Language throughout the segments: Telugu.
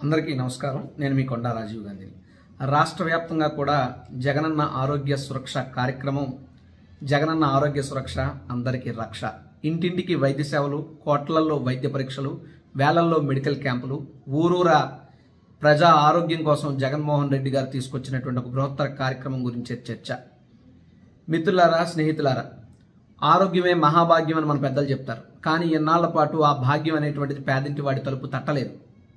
అందరికీ నమస్కారం నేను మీ కొండా రాజీవ్ గాంధీని రాష్ట్ర వ్యాప్తంగా కూడా జగనన్న ఆరోగ్య సురక్ష కార్యక్రమం జగనన్న ఆరోగ్య సురక్ష అందరికీ రక్ష ఇంటింటికి వైద్య సేవలు కోట్లల్లో వైద్య పరీక్షలు వేలల్లో మెడికల్ క్యాంపులు ఊరూరా ప్రజా ఆరోగ్యం కోసం జగన్మోహన్ రెడ్డి గారు తీసుకొచ్చినటువంటి ఒక బృహత్తర కార్యక్రమం గురించే చర్చ మిత్రులారా స్నేహితులారా ఆరోగ్యమే మహాభాగ్యం అని మన పెద్దలు చెప్తారు కానీ ఎన్నాళ్ల పాటు ఆ భాగ్యం అనేటువంటిది పేదింటి వాడి తలుపు తట్టలేదు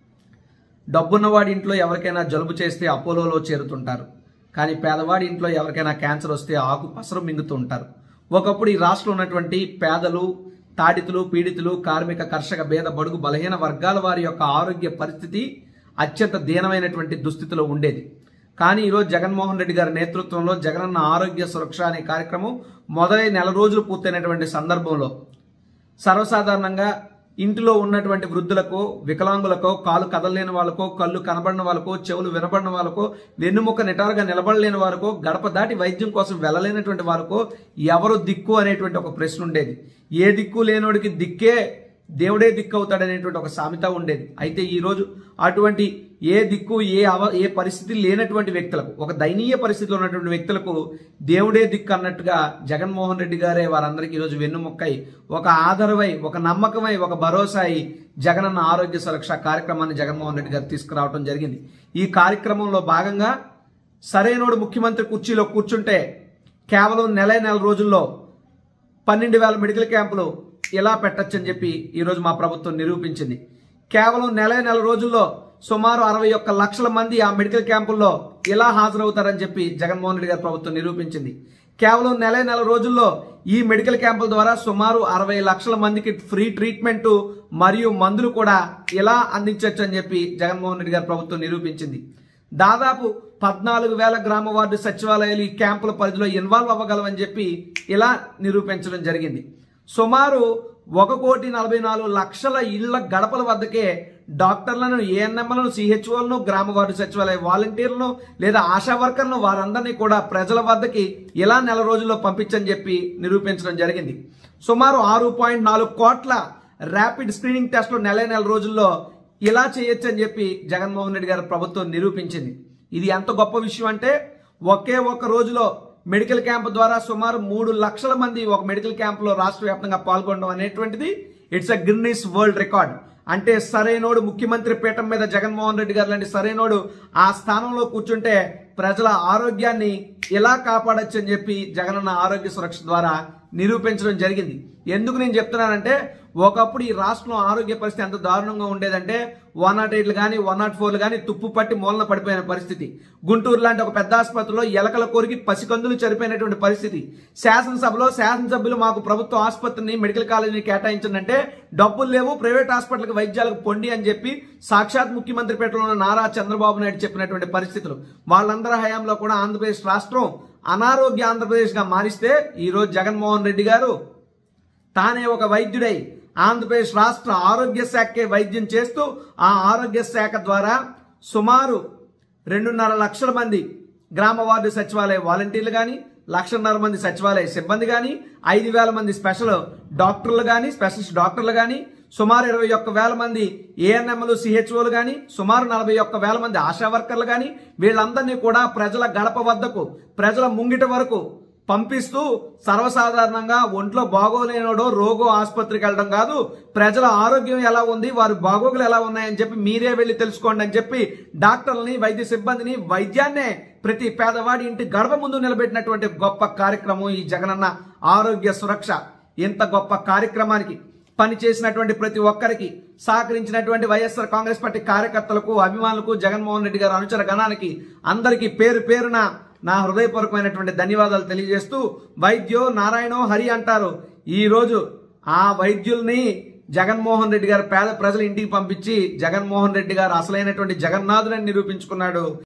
డబ్బున్నవాడి ఇంట్లో ఎవరికైనా జలుబు చేస్తే అపోలోలో చేరుతుంటారు కానీ పేదవాడి ఇంట్లో ఎవరికైనా క్యాన్సర్ వస్తే ఆకు పసరు మింగుతూ ఉంటారు ఒకప్పుడు ఈ రాష్ట్రంలో ఉన్నటువంటి పేదలు తాడితులు పీడితులు కార్మిక కర్షక భేద బడుగు బలహీన వర్గాల వారి యొక్క ఆరోగ్య పరిస్థితి అత్యంత దీనమైనటువంటి దుస్థితిలో ఉండేది కానీ ఈరోజు జగన్మోహన్ రెడ్డి గారి నేతృత్వంలో జగనన్న ఆరోగ్య సురక్ష అనే కార్యక్రమం మొదలై నెల రోజులు పూర్తయినటువంటి సందర్భంలో సర్వసాధారణంగా ఇంటిలో ఉన్నటువంటి వృద్ధులకు వికలాంగులకు కాలు కదలలేని వాళ్ళకో కళ్ళు కనబడిన వాళ్ళకో చెవులు వినబడిన వాళ్ళకో వెన్నుముక నిటారుగా నిలబడలేని వారికో గడప దాటి వైద్యం కోసం వెళ్ళలేనటువంటి వారికో ఎవరు దిక్కు అనేటువంటి ఒక ప్రశ్న ఉండేది ఏ దిక్కు లేనోడికి దిక్కే దేవుడే దిక్కు అవుతాడనేటువంటి ఒక సామెత ఉండేది అయితే ఈ రోజు అటువంటి ఏ దిక్కు ఏ అవ ఏ పరిస్థితి లేనటువంటి వ్యక్తులకు ఒక దయనీయ పరిస్థితిలో ఉన్నటువంటి వ్యక్తులకు దేవుడే దిక్కు అన్నట్టుగా జగన్మోహన్ రెడ్డి గారే వారందరికీ ఈరోజు వెన్నుముక్కై ఒక ఆధారమై ఒక నమ్మకమై ఒక భరోసాయి జగనన్న ఆరోగ్య సురక్ష కార్యక్రమాన్ని జగన్మోహన్ రెడ్డి గారు తీసుకురావడం జరిగింది ఈ కార్యక్రమంలో భాగంగా సరైనోడు ముఖ్యమంత్రి కుర్చీలో కూర్చుంటే కేవలం నెల నెల రోజుల్లో పన్నెండు వేల మెడికల్ క్యాంపులు ఎలా పెట్టచ్చని చెప్పి ఈరోజు మా ప్రభుత్వం నిరూపించింది కేవలం నెల నెల రోజుల్లో సుమారు అరవై ఒక్క లక్షల మంది ఆ మెడికల్ క్యాంపుల్లో ఎలా హాజరవుతారని చెప్పి జగన్మోహన్ రెడ్డి గారి ప్రభుత్వం నిరూపించింది కేవలం నెల నెల రోజుల్లో ఈ మెడికల్ క్యాంపుల ద్వారా సుమారు అరవై లక్షల మందికి ఫ్రీ ట్రీట్మెంట్ మరియు మందులు కూడా ఎలా అందించవచ్చు అని చెప్పి జగన్మోహన్ రెడ్డి గారి ప్రభుత్వం నిరూపించింది దాదాపు పద్నాలుగు వేల గ్రామ వార్డు సచివాలయాలు ఈ క్యాంపుల పరిధిలో ఇన్వాల్వ్ అవ్వగలవని చెప్పి ఇలా నిరూపించడం జరిగింది సుమారు ఒక కోటి నలభై నాలుగు లక్షల ఇళ్ల గడపల వద్దకే డాక్టర్లను ఏఎన్ఎంలను సిహెచ్ఓలను గ్రామ వార్డు సచివాలయ వాలంటీర్లను లేదా ఆశా వర్కర్లను వారందరినీ కూడా ప్రజల వద్దకి ఇలా నెల రోజుల్లో పంపించని చెప్పి నిరూపించడం జరిగింది సుమారు ఆరు పాయింట్ నాలుగు కోట్ల ర్యాపిడ్ స్క్రీనింగ్ టెస్టులు నెల నెల రోజుల్లో ఇలా చేయొచ్చు అని చెప్పి జగన్మోహన్ రెడ్డి గారి ప్రభుత్వం నిరూపించింది ఇది ఎంత గొప్ప విషయం అంటే ఒకే ఒక్క రోజులో మెడికల్ క్యాంప్ ద్వారా సుమారు మూడు లక్షల మంది ఒక మెడికల్ క్యాంపులో రాష్ట్ర వ్యాప్తంగా పాల్గొనడం అనేటువంటిది it's a Guinness world record అంటే సరైనోడు ముఖ్యమంత్రి పీఠం మీద జగన్మోహన్ రెడ్డి గారు లాంటి సరైనోడు ఆ స్థానంలో కూర్చుంటే ప్రజల ఆరోగ్యాన్ని ఎలా కాపాడొచ్చు అని చెప్పి జగనన్న ఆరోగ్య సురక్ష ద్వారా నిరూపించడం జరిగింది ఎందుకు నేను చెప్తున్నానంటే ఒకప్పుడు ఈ రాష్ట్రంలో ఆరోగ్య పరిస్థితి ఎంత దారుణంగా ఉండేదంటే వన్ నాట్ ఎయిట్లు కానీ వన్ నాట్ ఫోర్లు కానీ తుప్పు పట్టి మూలన పడిపోయిన పరిస్థితి గుంటూరు లాంటి ఒక పెద్ద ఆసుపత్రిలో ఎలకల కొరికి పసికందులు చనిపోయినటువంటి పరిస్థితి శాసనసభలో శాసనసభ్యులు మాకు ప్రభుత్వ ఆసుపత్రిని మెడికల్ కాలేజీని కేటాయించిందంటే డబ్బులు లేవు ప్రైవేట్ హాస్పిటల్కి వైద్యాలకు పొండి అని చెప్పి సాక్షాత్ ముఖ్యమంత్రి పేటలో ఉన్న నారా చంద్రబాబు నాయుడు చెప్పినటువంటి పరిస్థితులు వాళ్ళందరి హయాంలో కూడా ఆంధ్రప్రదేశ్ రాష్ట్రం అనారోగ్య ఆంధ్రప్రదేశ్గా మారిస్తే ఈరోజు జగన్మోహన్ రెడ్డి గారు తానే ఒక వైద్యుడై ఆంధ్రప్రదేశ్ రాష్ట్ర ఆరోగ్య శాఖకే వైద్యం చేస్తూ ఆ ఆరోగ్య శాఖ ద్వారా సుమారు రెండున్నర లక్షల మంది గ్రామ వార్డు సచివాలయ వాలంటీర్లు కానీ లక్షన్నర మంది సచివాలయ సిబ్బంది కానీ ఐదు వేల మంది స్పెషల్ డాక్టర్లు కానీ స్పెషలిస్ట్ డాక్టర్లు కానీ సుమారు ఇరవై ఒక్క వేల మంది ఏఎన్ఎంలు సిహెచ్ఓలు కానీ సుమారు నలభై ఒక్క వేల మంది ఆశా వర్కర్లు కానీ వీళ్ళందరినీ కూడా ప్రజల గడప వద్దకు ప్రజల ముంగిట వరకు పంపిస్తూ సర్వసాధారణంగా ఒంట్లో బాగోలేనోడో రోగో ఆసుపత్రికి వెళ్ళడం కాదు ప్రజల ఆరోగ్యం ఎలా ఉంది వారి బాగోగులు ఎలా ఉన్నాయని చెప్పి మీరే వెళ్ళి తెలుసుకోండి అని చెప్పి డాక్టర్లని వైద్య సిబ్బందిని వైద్యాన్నే ప్రతి పేదవాడి ఇంటి గడప ముందు నిలబెట్టినటువంటి గొప్ప కార్యక్రమం ఈ జగనన్న ఆరోగ్య సురక్ష ఇంత గొప్ప కార్యక్రమానికి పని చేసినటువంటి ప్రతి ఒక్కరికి సహకరించినటువంటి వైఎస్ఆర్ కాంగ్రెస్ పార్టీ కార్యకర్తలకు అభిమానులకు జగన్మోహన్ రెడ్డి గారు అనుచర గణానికి అందరికీ పేరు పేరున నా హృదయపూర్వకమైనటువంటి ధన్యవాదాలు తెలియజేస్తూ వైద్యో నారాయణో హరి అంటారు ఈ రోజు ఆ వైద్యుల్ని జగన్మోహన్ రెడ్డి గారు పేద ప్రజల ఇంటికి పంపించి జగన్మోహన్ రెడ్డి గారు అసలైనటువంటి జగన్నాథులని నిరూపించుకున్నాడు